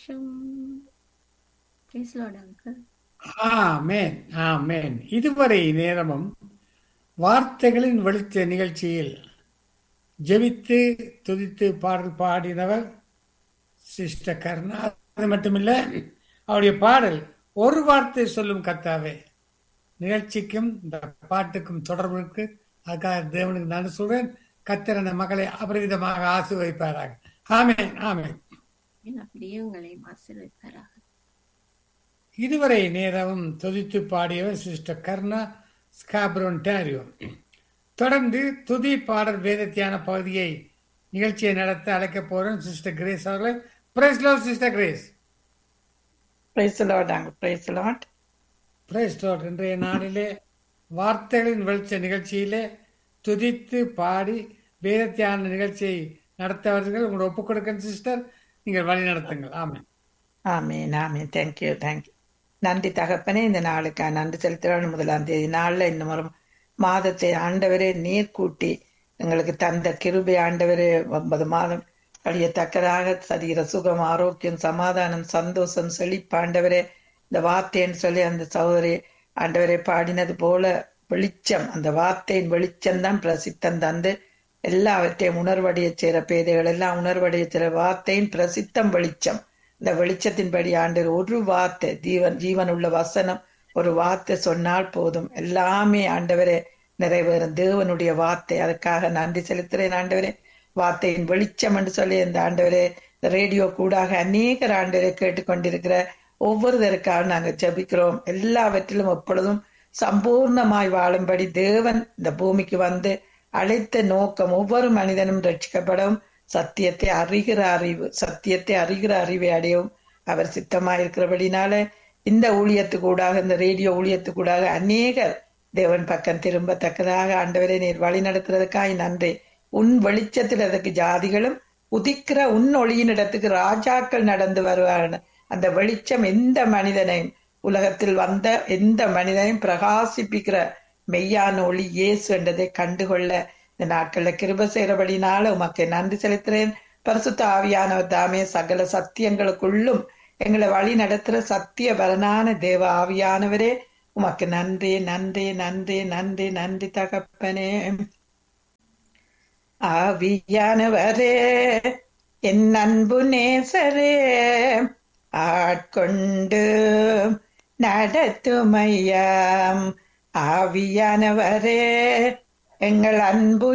Praise Lord, uncle. ஆமென் ஆமென் இதுவரை நேரமும் வார்த்தைகளின் வெளிச்ச நிகழ்ச்சியில் ஜெபித்து துதித்து பாடல் பாடினவர் சிஸ்டர் கருணா அது மட்டுமில்ல அவருடைய பாடல் ஒரு வார்த்தை சொல்லும் கத்தாவே நிகழ்ச்சிக்கும் இந்த பாட்டுக்கும் தொடர்பு இருக்கு அதுக்காக தேவனுக்கு நான் சொல்றேன் கத்தர் அந்த மகளை அபரிவிதமாக ஆசீர்வதிப்பாராக ஆமென் ஆமென் என் அப்படியே உங்களையும் ஆசீர்வதிப்பாராக இதுவரை நேரமும் துதித்து பாடியவர் சிஸ்டர் கர்ணா ஸ்காப்ரோன் டேரியோ தொடர்ந்து துதி பாடல் வேதத்தியான பகுதியை நிகழ்ச்சியை நடத்த அழைக்க போறோம் சிஸ்டர் கிரேஸ் அவர்களை praise Lord sister Grace praise Lord அங்க பிரைஸ் லார்ட் பிரைஸ் லார்ட் இன்றைய நாளிலே வார்த்தைகளின் வெளிச்ச நிகழ்ச்சியிலே துதித்து பாடி வேதத்தியான நிகழ்ச்சியை நடத்தவர்கள் உங்களை ஒப்புக் கொடுக்க சிஸ்டர் நீங்கள் வழி நடத்துங்கள் ஆமென் ஆமீன் ஆமீன் தேங்க்யூ தேங்க்யூ நன்றி தகப்பனே இந்த நாளுக்கா நன்றி செலுத்துகிறோம் முதலாம் தேதி நாள்ல இன்னும் ஒரு மாதத்தை ஆண்டவரே நீர் கூட்டி எங்களுக்கு தந்த கிருபை ஆண்டவரே ஒன்பது மாதம் கழியத்தக்கதாக சரீர சுகம் ஆரோக்கியம் சமாதானம் சந்தோஷம் செழிப்பு ஆண்டவரே இந்த வார்த்தைன்னு சொல்லி அந்த சகோதரி ஆண்டவரை பாடினது போல வெளிச்சம் அந்த வார்த்தையின் வெளிச்சம் தான் பிரசித்தம் தந்து எல்லாவற்றையும் உணர்வடைய செய்கிற பேதைகள் எல்லாம் உணர்வடைய செய்கிற வார்த்தையின் பிரசித்தம் வெளிச்சம் இந்த வெளிச்சத்தின்படி ஆண்டு ஒரு வார்த்தை ஜீவன் ஜீவன் உள்ள வசனம் ஒரு வார்த்தை சொன்னால் போதும் எல்லாமே ஆண்டவரே நிறைவேறும் தேவனுடைய வார்த்தை அதுக்காக நன்றி செலுத்துறேன் ஆண்டவரே வார்த்தையின் வெளிச்சம் என்று சொல்லி இந்த ஆண்டவரே இந்த ரேடியோ கூடாக அநேகர் ஆண்டவரை கேட்டுக்கொண்டிருக்கிற ஒவ்வொருவருக்காக நாங்கள் ஜெபிக்கிறோம் எல்லாவற்றிலும் எப்பொழுதும் சம்பூர்ணமாய் வாழும்படி தேவன் இந்த பூமிக்கு வந்து அழைத்த நோக்கம் ஒவ்வொரு மனிதனும் ரட்சிக்கப்படவும் சத்தியத்தை அறிகிற அறிவு சத்தியத்தை அறிகிற அறிவை அடையவும் அவர் சித்தமாயிருக்கிறபடினால இந்த ஊழியத்துக்கூடாக இந்த ரேடியோ ஊழியத்துக்கூடாக அநேகர் தேவன் பக்கம் திரும்பத்தக்கதாக ஆண்டவரை நீர் வழி நடத்துறதுக்காய் நன்றி உன் வெளிச்சத்தில் அதற்கு ஜாதிகளும் உதிக்கிற உன் ஒளியின் இடத்துக்கு ராஜாக்கள் நடந்து வருவார்கள் அந்த வெளிச்சம் எந்த மனிதனையும் உலகத்தில் வந்த எந்த மனிதனையும் பிரகாசிப்பிக்கிற மெய்யான ஒளி இயேசு என்றதை கண்டுகொள்ள இந்த நாட்கள்ல கிருப செய்கிறபடினால உமக்கு நன்றி செலுத்துறேன் பரிசுத்த ஆவியானவர் தாமே சகல சத்தியங்களுக்குள்ளும் எங்களை வழி நடத்துற சத்திய பலனான தேவ ஆவியானவரே உமக்கு நன்றி நன்றி நன்றி நன்றி நன்றி தகப்பனே ஆவியானவரே என் அன்பு நேசரே ஆட்கொண்டு நடத்துமையாம் ஆவியானவரே எங்கள் அன்பு